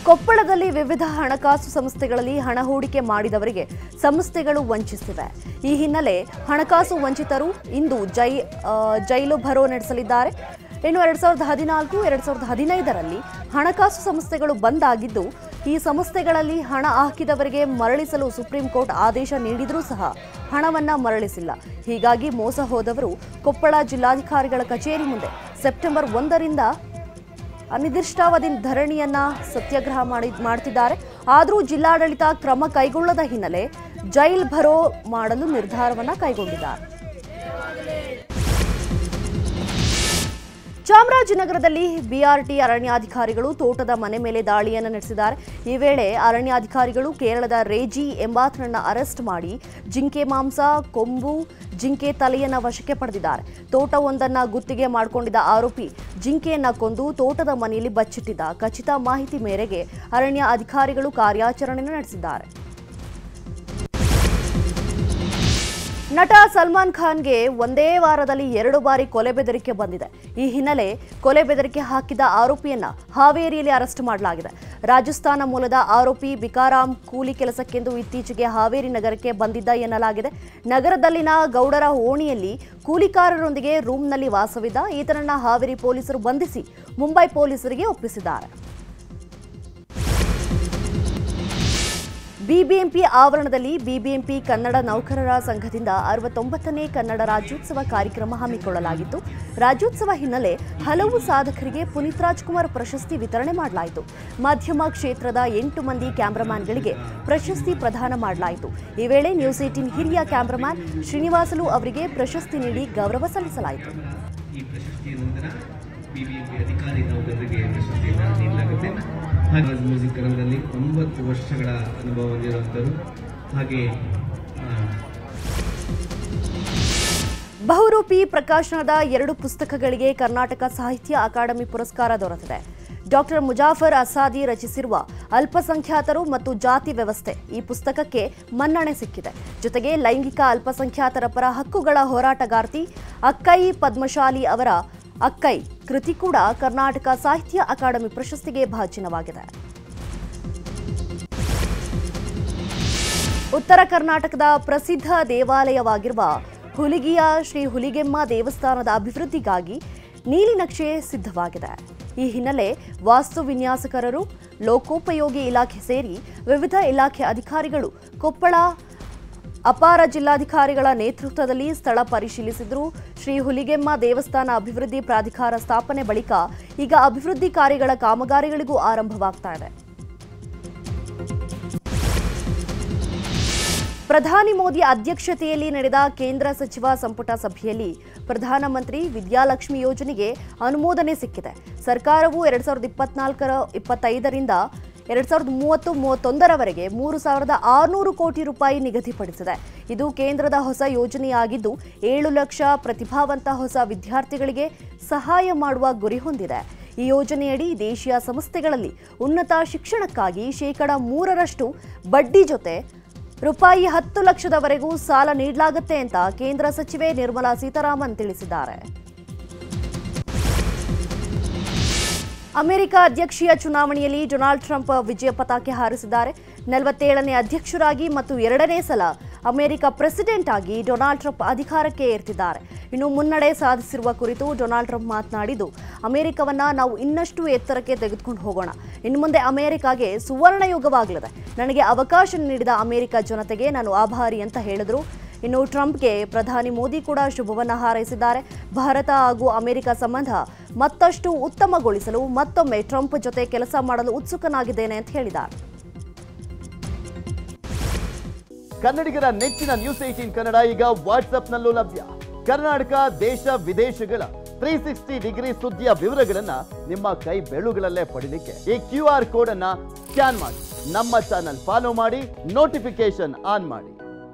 ಕೊಪ್ಪಳದಲ್ಲಿ ವಿವಿಧ ಹಣಕಾಸು ಸಂಸ್ಥೆಗಳಲ್ಲಿ ಹಣ ಹೂಡಿಕೆ ಮಾಡಿದವರಿಗೆ ಸಂಸ್ಥೆಗಳು ವಂಚಿಸಿವೆ ಈ ಹಿನ್ನೆಲೆ ಹಣಕಾಸು ವಂಚಿತರು ಇಂದು ಜೈ ಆ, ಜೈಲು ಭರೋ ನಡೆಸಲಿದ್ದಾರೆ ಇನ್ನು ಎರಡ್ ಸಾವಿರದ ಹದಿನಾಲ್ಕು ಎರಡ್ ಸಾವಿರದ ಹದಿನೈದರಲ್ಲಿ ಹಣಕಾಸು ಸಂಸ್ಥೆಗಳು ಬಂದ್ ಆಗಿದ್ದು ಈ ಸಂಸ್ಥೆಗಳಲ್ಲಿ ಹಣ ಹಾಕಿದವರಿಗೆ ಮರಳಿಸಲು ಸುಪ್ರೀಂ ಕೋರ್ಟ್ ಆದೇಶ ನೀಡಿದರೂ ಸಹ ಹಣವನ್ನ ಮರಳಿಸಿಲ್ಲ ಹೀಗಾಗಿ ಮೋಸ ಹೋದವರು ಕೊಪ್ಪಳ ಜಿಲ್ಲಾಧಿಕಾರಿಗಳ ಕಚೇರಿ ಮುಂದೆ ಸೆಪ್ಟೆಂಬರ್ ಒಂದರಿಂದ ಅನಿರ್ದಿಷ್ಟಾವಧಿ ಧರಣಿಯನ್ನ ಸತ್ಯಾಗ್ರಹ ಮಾಡಿ ಮಾಡ್ತಿದ್ದಾರೆ ಆದರೂ ಜಿಲ್ಲಾಡಳಿತ ಕ್ರಮ ಕೈಗೊಳ್ಳದ ಹಿನ್ನೆಲೆ ಜೈಲ್ ಭರೋ ಮಾಡಲು ನಿರ್ಧಾರವನ್ನ ಕೈಗೊಂಡಿದ್ದಾರೆ ಚಾಮರಾಜನಗರದಲ್ಲಿ ಬಿಆರ್ಟಿ ಅರಣ್ಯಾಧಿಕಾರಿಗಳು ತೋಟದ ಮನೆ ಮೇಲೆ ದಾಳಿಯನ್ನು ನಡೆಸಿದ್ದಾರೆ ಈ ವೇಳೆ ಅರಣ್ಯಾಧಿಕಾರಿಗಳು ಕೇರಳದ ರೇಜಿ ಎಂಬಾತನನ್ನ ಅರೆಸ್ಟ್ ಮಾಡಿ ಜಿಂಕೆ ಮಾಂಸ ಕೊಂಬು ಜಿಂಕೆ ತಲೆಯನ್ನ ವಶಕ್ಕೆ ಪಡೆದಿದ್ದಾರೆ ತೋಟವೊಂದನ್ನ ಗುತ್ತಿಗೆ ಮಾಡಿಕೊಂಡಿದ್ದ ಆರೋಪಿ ಜಿಂಕೆಯನ್ನ ಕೊಂದು ತೋಟದ ಮನೆಯಲ್ಲಿ ಬಚ್ಚಿಟ್ಟಿದ್ದ ಖಚಿತ ಮಾಹಿತಿ ಮೇರೆಗೆ ಅರಣ್ಯ ಅಧಿಕಾರಿಗಳು ಕಾರ್ಯಾಚರಣೆ ನಡೆಸಿದ್ದಾರೆ ನಟ ಸಲ್ಮಾನ್ ಖಾನ್ಗೆ ಒಂದೇ ವಾರದಲ್ಲಿ ಎರಡು ಬಾರಿ ಕೊಲೆ ಬೆದರಿಕೆ ಬಂದಿದೆ ಈ ಹಿನ್ನೆಲೆ ಕೊಲೆ ಬೆದರಿಕೆ ಹಾಕಿದ ಆರೋಪಿಯನ್ನ ಹಾವೇರಿಯಲ್ಲಿ ಅರೆಸ್ಟ್ ಮಾಡಲಾಗಿದೆ ರಾಜಸ್ಥಾನ ಮೂಲದ ಆರೋಪಿ ಬಿಕಾರಾಮ್ ಕೂಲಿ ಕೆಲಸಕ್ಕೆಂದು ಇತ್ತೀಚೆಗೆ ಹಾವೇರಿ ನಗರಕ್ಕೆ ಬಂದಿದ್ದ ಎನ್ನಲಾಗಿದೆ ನಗರದಲ್ಲಿನ ಗೌಡರ ಓಣಿಯಲ್ಲಿ ಕೂಲಿಕಾರರೊಂದಿಗೆ ರೂಮ್ನಲ್ಲಿ ವಾಸವಿದ್ದ ಈತನನ್ನ ಹಾವೇರಿ ಪೊಲೀಸರು ಬಂಧಿಸಿ ಮುಂಬೈ ಪೊಲೀಸರಿಗೆ ಒಪ್ಪಿಸಿದ್ದಾರೆ ಬಿಬಿಎಂಪಿ ಆವರಣದಲ್ಲಿ ಬಿಬಿಎಂಪಿ ಕನ್ನಡ ನೌಕರರ ಸಂಘದಿಂದ ಅರವತ್ತೊಂಬತ್ತನೇ ಕನ್ನಡ ರಾಜ್ಯೋತ್ಸವ ಕಾರ್ಯಕ್ರಮ ಹಮ್ಮಿಕೊಳ್ಳಲಾಗಿತ್ತು ರಾಜ್ಯೋತ್ಸವ ಹಿನ್ನೆಲೆ ಹಲವು ಸಾಧಕರಿಗೆ ಪುನೀತ್ ರಾಜ್ಕುಮಾರ್ ಪ್ರಶಸ್ತಿ ವಿತರಣೆ ಮಾಡಲಾಯಿತು ಮಾಧ್ಯಮ ಕ್ಷೇತ್ರದ ಎಂಟು ಮಂದಿ ಕ್ಯಾಮರಾಮ್ಯಾನ್ಗಳಿಗೆ ಪ್ರಶಸ್ತಿ ಪ್ರದಾನ ಮಾಡಲಾಯಿತು ಈ ವೇಳೆ ನ್ಯೂಸ್ ಏಟಿನ್ ಹಿರಿಯ ಕ್ಯಾಮರಾಮ್ಯಾನ್ ಶ್ರೀನಿವಾಸಲು ಅವರಿಗೆ ಪ್ರಶಸ್ತಿ ನೀಡಿ ಗೌರವ ಸಲ್ಲಿಸಲಾಯಿತು ಈ ಪ್ರಶಸ್ತಿಯ ನಂತರ ಬಿಬಿಎಂಪಿ ಅಧಿಕಾರಿ ನೌಕರರಿಗೆ ಪ್ರಶಸ್ತಿಯನ್ನು ನೀಡಲಾಗುತ್ತೆ ಹಾಗೆ ಮ್ಯೂಸಿಕ್ ರಂಗದಲ್ಲಿ ಒಂಬತ್ತು ವರ್ಷಗಳ ಅನುಭವ ಹೊಂದಿರುವಂಥವರು ಹಾಗೆ ಆ, ಬಹುರೂಪಿ ಪ್ರಕಾಶನದ ಎರಡು ಪುಸ್ತಕಗಳಿಗೆ ಕರ್ನಾಟಕ ಸಾಹಿತ್ಯ ಅಕಾಡೆಮಿ ಪುರಸ್ಕಾರ ದೊರೆತಿದೆ ಡಾಕ್ಟರ್ ಮುಜಾಫರ್ ಅಸಾದಿ ರಚಿಸಿರುವ ಅಲ್ಪಸಂಖ್ಯಾತರು ಮತ್ತು ಜಾತಿ ವ್ಯವಸ್ಥೆ ಈ ಪುಸ್ತಕಕ್ಕೆ ಮನ್ನಣೆ ಸಿಕ್ಕಿದೆ ಜೊತೆಗೆ ಲೈಂಗಿಕ ಅಲ್ಪಸಂಖ್ಯಾತರ ಪರ ಹಕ್ಕುಗಳ ಹೋರಾಟಗಾರ್ತಿ ಅಕ್ಕೈ ಪದ್ಮಶಾಲಿ ಅವರ ಅಕ್ಕೈ ಕೃತಿ ಕೂಡ ಕರ್ನಾಟಕ ಸಾಹಿತ್ಯ ಅಕಾಡೆಮಿ ಪ್ರಶಸ್ತಿಗೆ ಭಾಜನವಾಗಿದೆ ಉತ್ತರ ಕರ್ನಾಟಕದ ಪ್ರಸಿದ್ಧ ದೇವಾಲಯವಾಗಿರುವ ಹುಲಿಗಿಯ ಶ್ರೀ ಹುಲಿಗೆಮ್ಮ ದೇವಸ್ಥಾನದ ಅಭಿವೃದ್ಧಿಗಾಗಿ ನೀಲಿನಕ್ಷೆ ಸಿದ್ಧವಾಗಿದೆ ಈ ಹಿನ್ನೆಲೆ ವಾಸ್ತು ವಿನ್ಯಾಸಕರರು ಲೋಕೋಪಯೋಗಿ ಇಲಾಖೆ ಸೇರಿ ವಿವಿಧ ಇಲಾಖೆ ಅಧಿಕಾರಿಗಳು ಕೊಪ್ಪಳ ಅಪಾರ ಜಿಲ್ಲಾಧಿಕಾರಿಗಳ ನೇತೃತ್ವದಲ್ಲಿ ಸ್ಥಳ ಪರಿಶೀಲಿಸಿದ್ರು ಶ್ರೀ ಹುಲಿಗೆಮ್ಮ ದೇವಸ್ಥಾನ ಅಭಿವೃದ್ಧಿ ಪ್ರಾಧಿಕಾರ ಸ್ಥಾಪನೆ ಬಳಿಕ ಈಗ ಅಭಿವೃದ್ಧಿ ಕಾರ್ಯಗಳ ಕಾಮಗಾರಿಗಳಿಗೂ ಆರಂಭವಾಗ್ತಾ ಇದೆ ಪ್ರಧಾನಿ ಮೋದಿ ಅಧ್ಯಕ್ಷತೆಯಲ್ಲಿ ನಡೆದ ಕೇಂದ್ರ ಸಚಿವ ಸಂಪುಟ ಸಭೆಯಲ್ಲಿ ಪ್ರಧಾನಮಂತ್ರಿ ವಿದ್ಯಾಲಕ್ಷ್ಮಿ ಯೋಜನೆಗೆ ಅನುಮೋದನೆ ಸಿಕ್ಕಿದೆ ಸರ್ಕಾರವು ಎರಡ್ ಸಾವಿರದ ಇಪ್ಪತ್ನಾಲ್ಕರ ಇಪ್ಪತ್ತೈದರಿಂದ ಎರಡ್ ಸಾವಿರದ ಮೂವತ್ತು ಮೂವತ್ತೊಂದರವರೆಗೆ ಮೂರು ಸಾವಿರದ ಆರುನೂರು ಕೋಟಿ ರೂಪಾಯಿ ನಿಗದಿಪಡಿಸಿದೆ ಇದು ಕೇಂದ್ರದ ಹೊಸ ಯೋಜನೆಯಾಗಿದ್ದು ಏಳು ಲಕ್ಷ ಪ್ರತಿಭಾವಂತ ಹೊಸ ವಿದ್ಯಾರ್ಥಿಗಳಿಗೆ ಸಹಾಯ ಮಾಡುವ ಗುರಿ ಹೊಂದಿದೆ ಈ ಯೋಜನೆಯಡಿ ದೇಶೀಯ ಸಂಸ್ಥೆಗಳಲ್ಲಿ ಉನ್ನತ ಶಿಕ್ಷಣಕ್ಕಾಗಿ ಶೇಕಡ ಮೂರರಷ್ಟು ಬಡ್ಡಿ ಜೊತೆ ರೂಪಾಯಿ ಹತ್ತು ಲಕ್ಷದವರೆಗೂ ಸಾಲ ನೀಡಲಾಗುತ್ತೆ ಅಂತ ಕೇಂದ್ರ ಸಚಿವೆ ನಿರ್ಮಲಾ ಸೀತಾರಾಮನ್ ತಿಳಿಸಿದ್ದಾರೆ ಅಮೆರಿಕ ಅಧ್ಯಕ್ಷೀಯ ಚುನಾವಣೆಯಲ್ಲಿ ಡೊನಾಲ್ಡ್ ಟ್ರಂಪ್ ವಿಜಯ ಪತಾಕೆ ಹಾರಿಸಿದ್ದಾರೆ ನಲವತ್ತೇಳನೇ ಅಧ್ಯಕ್ಷರಾಗಿ ಮತ್ತು ಎರಡನೇ ಸಲ ಅಮೆರಿಕ ಪ್ರೆಸಿಡೆಂಟ್ ಆಗಿ ಡೊನಾಲ್ಡ್ ಟ್ರಂಪ್ ಅಧಿಕಾರಕ್ಕೆ ಏರ್ತಿದ್ದಾರೆ ಇನ್ನು ಮುನ್ನಡೆ ಸಾಧಿಸಿರುವ ಕುರಿತು ಡೊನಾಲ್ಡ್ ಟ್ರಂಪ್ ಮಾತನಾಡಿದ್ದು ಅಮೆರಿಕವನ್ನ ನಾವು ಇನ್ನಷ್ಟು ಎತ್ತರಕ್ಕೆ ತೆಗೆದುಕೊಂಡು ಹೋಗೋಣ ಇನ್ನು ಮುಂದೆ ಅಮೆರಿಕಾಗೆ ಸುವರ್ಣ ಯುಗವಾಗಲಿದೆ ನನಗೆ ಅವಕಾಶ ನೀಡಿದ ಅಮೆರಿಕ ಜನತೆಗೆ ನಾನು ಆಭಾರಿ ಅಂತ ಹೇಳಿದ್ರು ಇನ್ನು ಟ್ರಂಪ್ಗೆ ಪ್ರಧಾನಿ ಮೋದಿ ಕೂಡ ಶುಭವನ್ನ ಹಾರೈಸಿದ್ದಾರೆ ಭಾರತ ಹಾಗೂ ಅಮೆರಿಕ ಸಂಬಂಧ ಮತ್ತಷ್ಟು ಉತ್ತಮಗೊಳಿಸಲು ಮತ್ತೊಮ್ಮೆ ಟ್ರಂಪ್ ಜೊತೆ ಕೆಲಸ ಮಾಡಲು ಉತ್ಸುಕನಾಗಿದ್ದೇನೆ ಅಂತ ಹೇಳಿದ್ದಾರೆ ಕನ್ನಡಿಗರ ನೆಚ್ಚಿನ ನ್ಯೂಸ್ ಏಟೀನ್ ಕನ್ನಡ ಈಗ ವಾಟ್ಸ್ಆಪ್ನಲ್ಲೂ ಲಭ್ಯ ಕರ್ನಾಟಕ ದೇಶ ವಿದೇಶಗಳ ತ್ರೀ ಸಿಕ್ಸ್ಟಿ ಡಿಗ್ರಿ ಸುದ್ದಿಯ ವಿವರಗಳನ್ನ ನಿಮ್ಮ ಕೈ ಬೆಳುಗಳಲ್ಲೇ ಪಡಿಲಿಕ್ಕೆ ಈ ಕ್ಯೂ ಆರ್ ಕೋಡ್ ಅನ್ನ ಸ್ಕ್ಯಾನ್ ಮಾಡಿ ನಮ್ಮ ಚಾನಲ್ ಫಾಲೋ ಮಾಡಿ ನೋಟಿಫಿಕೇಶನ್ ಆನ್ ಮಾಡಿ